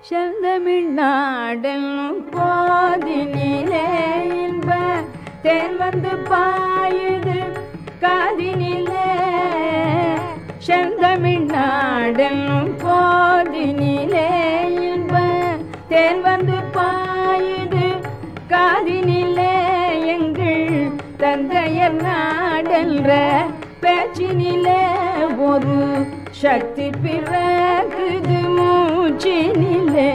செந்தமிழ்நாடென்னும் போதினிலே இன்ப தேன் வந்து பாயுது காதினிலே செந்தமிழ்நாடென்னும் போதினிலே இன்ப தேன் வந்து பாயுது காதினிலே எங்கள் தந்தையர் நாடென்ற பேச்சினிலே ஒரு சக்தி பிறகுது மூச்சினிலே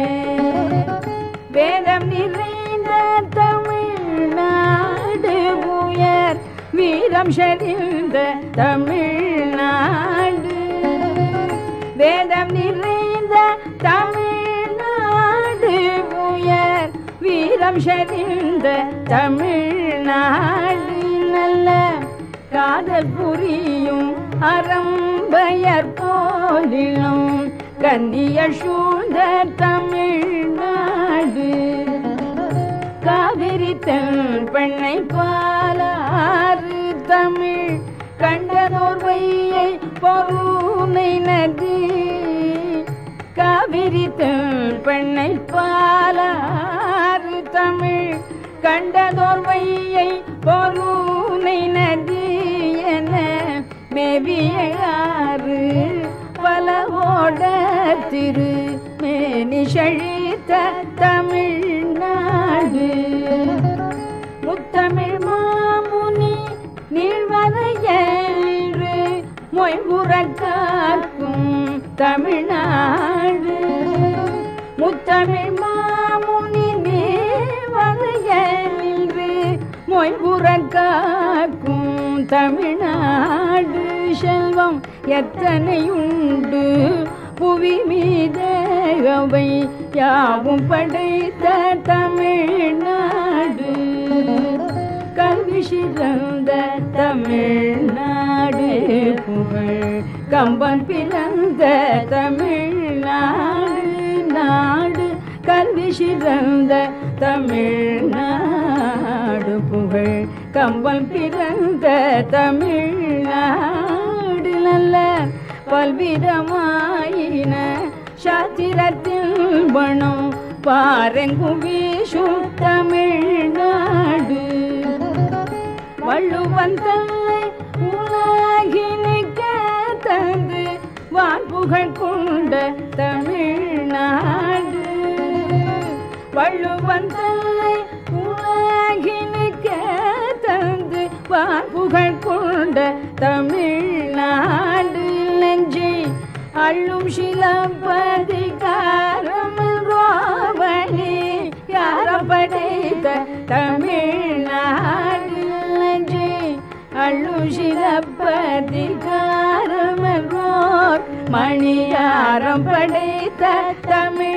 வேதம் நிறைந்த தமிழ்நாடு உயர் வீரம் செறிந்த தமிழ்நாடு வேதம் நிறைந்த தமிழ்நாடு உயர் வீரம் செறிந்த தமிழ்நாடு நல்ல காதல் புரியும் அறம்பயர் போலிலும் கன்னிய சூழ்ந்த தமிழ்நாடு காவிரி தன் பெண்ணை பாலாறு தமிழ் கண்டனோர் வையை பொருமை நதி காவிரி தன் பெண்ணை பாலாறு தமிழ் கண்டதோர் வையை பொருமை நதி என மேவியாறு பல ஓட திரு மேனி செழித்த தமிழ்நாடு முத்தமிழ் மாமுனி நீழ்வரையன்று மொய்புற காக்கும் தமிழ்நாடு முத்தமிழ் மாமுனி நீழ்வரையன்று மொய்புற காக்கும் தமிழ்நாடு செல்வம் எத்தனை உண்டு புவி மீதவை யாவும் படைத்த தமிழ்நாடு கல்வி சிறந்த தமிழ்நாடு புகழ் கம்பன் பிறந்த தமிழ்நாடு நாடு கல்வி சிறந்த தமிழ்நாடு புகழ் கம்பன் பிறந்த தமிழ்நாடு நல்ல பல்விதமாயின சாத்திரத்தில் பணம் பாரெங்கும் வீசும் தமிழ்நாடு வள்ளுவன் தன்னை உலகினிக்க தந்து வான்புகழ் கொண்ட தமிழ்நாடு வள்ளுவன் தன்னை உலகினிக்க தந்து வான்புகழ் கொண்ட தமிழ்நாடு நெஞ்சை அள்ளும் சிலப்பதிகாரம் ரோவணி யார படைத்த தமிழ்நாடு நெஞ்சை அள்ளும் சிலப்பதிகாரம் ரோர் மணியாரம் படைத்த தமிழ்